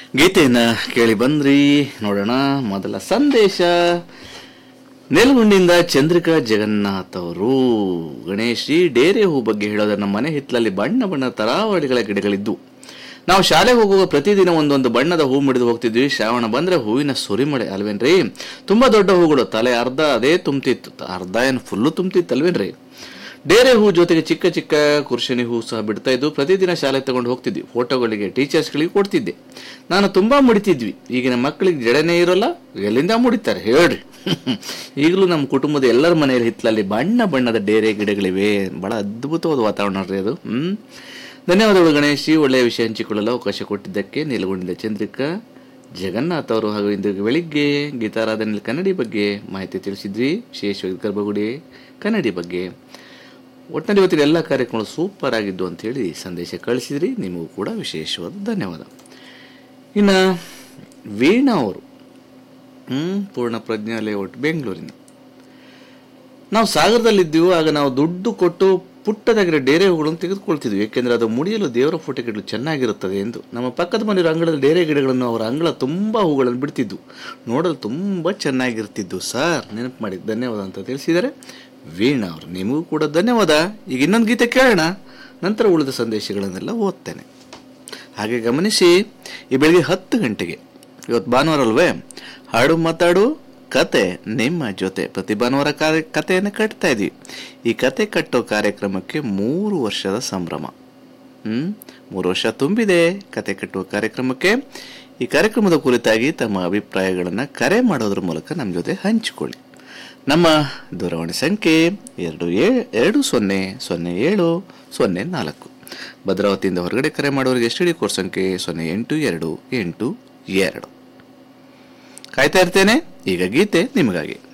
ಗೀತೆಯನ್ನ ಕೇಳಿ ಬಂದ್ರಿ ನೋಡೋಣ ಮೊದಲ ಸಂದೇಶ ನೆಲಗುಂಡಿಂದ ಚಂದ್ರಿಕಾ ಜಗನ್ನಾಥ್ ಅವರು ಗಣೇಶ್ ಈ ಡೇರೆ ಹೂ ಬಗ್ಗೆ ಹೇಳೋದ್ರೆ ನಮ್ಮ ಮನೆ ಹಿತ್ತಲಲ್ಲಿ ಬಣ್ಣ ಬಣ್ಣ ತರಾವಳಿಗಳ ಗಿಡಗಳಿದ್ದು ನಾವು ಶಾಲೆಗೆ ಹೋಗುವ ಪ್ರತಿದಿನ ಒಂದೊಂದು ಬಣ್ಣದ ಹೂ ಮುಡಿದು ಹೋಗ್ತಿದ್ವಿ ಶ್ರಾವಣ ಬಂದ್ರೆ ಹೂವಿನ ಸುರಿಮಳೆ ಅಲ್ವೇನ್ರಿ ತುಂಬಾ ದೊಡ್ಡ ಹೂಗಳು ತಲೆ ಅರ್ಧ ಅದೇ ತುಂಬ್ತಿತ್ತು ಅರ್ಧ ಏನು ಫುಲ್ಲು ತುಂಬ್ತಿತ್ತು ಅಲ್ವೇನ್ರಿ ಡೇರೆ ಹೂ ಜೊತೆಗೆ ಚಿಕ್ಕ ಚಿಕ್ಕ ಕುರ್ಶನಿ ಹೂ ಸಹ ಬಿಡ್ತಾ ಇದ್ದು ಪ್ರತಿದಿನ ಶಾಲೆ ತಗೊಂಡು ಹೋಗ್ತಿದ್ವಿ ಫೋಟೋಗಳಿಗೆ ಟೀಚರ್ಸ್ಗಳಿಗೆ ಕೊಡ್ತಿದ್ದೆ ನಾನು ತುಂಬಾ ಮುಡಿತಿದ್ವಿ ಈಗಿನ ಮಕ್ಕಳಿಗೆ ಜಡನೇ ಇರೋಲ್ಲ ಎಲ್ಲಿಂದ ಮುಡಿತಾರೆ ಹೇಳ್ರಿ ಈಗಲೂ ನಮ್ಮ ಕುಟುಂಬದ ಎಲ್ಲರ ಮನೆಯಲ್ಲಿ ಹಿತ್ತಲಲ್ಲಿ ಬಣ್ಣ ಬಣ್ಣದ ಡೇರೆ ಗಿಡಗಳಿವೆ ಬಹಳ ಅದ್ಭುತವಾದ ವಾತಾವರಣ ರೀ ಅದು ಹ್ಮ್ ಧನ್ಯವಾದಗಳು ಗಣೇಶ್ ಈ ಒಳ್ಳೆಯ ವಿಷಯ ಹಂಚಿಕೊಳ್ಳಲು ಅವಕಾಶ ಕೊಟ್ಟಿದ್ದಕ್ಕೆ ನಿಲುಗೊಂಡಿದ್ದ ಚಂದ್ರಿಕಾ ಜಗನ್ನಾಥ್ ಅವರು ಹಾಗೂ ಇಂದು ಬೆಳಿಗ್ಗೆ ಗೀತಾರಾಧನೆಯಲ್ಲಿ ಕನ್ನಡಿ ಬಗ್ಗೆ ಮಾಹಿತಿ ತಿಳಿಸಿದ್ವಿ ವಿಶೇಷವಾಗಿ ಗರ್ಭಗುಡಿ ಕನ್ನಡಿ ಬಗ್ಗೆ ಒಟ್ಟಿನಲ್ಲಿ ಇವತ್ತಿನ ಎಲ್ಲ ಕಾರ್ಯಕ್ರಮಗಳು ಸೂಪರ್ ಆಗಿದ್ದು ಅಂತೇಳಿ ಸಂದೇಶ ಕಳಿಸಿದ್ರಿ ನಿಮಗೂ ಕೂಡ ವಿಶೇಷವಾದ ಧನ್ಯವಾದ ಇನ್ನು ವೀಣಾ ಅವರು ಹ್ಞೂ ಪೂರ್ಣ ಪ್ರಜ್ಞಾ ಲೇಔಟ್ ಬೆಂಗಳೂರಿನ ನಾವು ಸಾಗರದಲ್ಲಿದ್ದೀವಿ ಆಗ ನಾವು ದುಡ್ಡು ಕೊಟ್ಟು ಪುಟ್ಟದಾಗಿರೋ ಡೇರೆ ಹೂಗಳನ್ನು ತೆಗೆದುಕೊಳ್ತಿದ್ವಿ ಏಕೆಂದರೆ ಅದು ಮುಡಿಯಲು ದೇವರ ಫೋಟೋಗಳು ಚೆನ್ನಾಗಿರುತ್ತದೆ ಎಂದು ನಮ್ಮ ಪಕ್ಕದ ಮನೆಯವರ ಅಂಗಳದ ಡೇರೆ ಗಿಡಗಳನ್ನು ಅವರ ಅಂಗಳ ತುಂಬ ಹೂಗಳನ್ನು ಬಿಡ್ತಿದ್ವು ನೋಡಲು ತುಂಬ ಚೆನ್ನಾಗಿರ್ತಿದ್ವು ಸರ್ ನೆನಪು ಮಾಡಿ ಧನ್ಯವಾದ ಅಂತ ತಿಳಿಸಿದ್ದಾರೆ ವೀಣಾ ಅವರು ನಿಮಗೂ ಕೂಡ ಧನ್ಯವಾದ ಈಗ ಇನ್ನೊಂದು ಗೀತೆ ಕೇಳೋಣ ನಂತರ ಉಳಿದ ಸಂದೇಶಗಳನ್ನೆಲ್ಲ ಓದ್ತೇನೆ ಹಾಗೆ ಗಮನಿಸಿ ಈ ಬೆಳಿಗ್ಗೆ ಹತ್ತು ಗಂಟೆಗೆ ಇವತ್ತು ಭಾನುವಾರ ಅಲ್ವೇ ಹಾಡು ಮಾತಾಡು ಕತೆ ನಿಮ್ಮ ಜೊತೆ ಪ್ರತಿ ಭಾನುವಾರ ಕಾರ್ಯ ಕಥೆಯನ್ನು ಕಟ್ತಾ ಇದ್ವಿ ಈ ಕತೆ ಕಟ್ಟೋ ಕಾರ್ಯಕ್ರಮಕ್ಕೆ ಮೂರು ವರ್ಷದ ಸಂಭ್ರಮ ಹ್ಮ್ ಮೂರು ವರ್ಷ ತುಂಬಿದೆ ಕತೆ ಕಟ್ಟುವ ಕಾರ್ಯಕ್ರಮಕ್ಕೆ ಈ ಕಾರ್ಯಕ್ರಮದ ಕುರಿತಾಗಿ ತಮ್ಮ ಅಭಿಪ್ರಾಯಗಳನ್ನು ಕರೆ ಮಾಡೋದ್ರ ಮೂಲಕ ನಮ್ಮ ಜೊತೆ ಹಂಚಿಕೊಳ್ಳಿ ನಮ್ಮ ದೂರವಾಣಿ ಸಂಖ್ಯೆ ಎರಡು ಏ ಎರಡು ಸೊನ್ನೆ ಸೊನ್ನೆ ಏಳು ಸೊನ್ನೆ ನಾಲ್ಕು ಭದ್ರಾವತಿಯಿಂದ ಹೊರಗಡೆ ಕರೆ ಮಾಡೋರಿಗೆ ಎಸ್ ಡಿ ಕೋರ್ಸ್ ಸಂಖ್ಯೆ ಸೊನ್ನೆ ಎಂಟು ಎರಡು ಎಂಟು ಎರಡು ಕಾಯ್ತಾ ಇರ್ತೇನೆ ಈಗ ಗೀತೆ ನಿಮಗಾಗಿ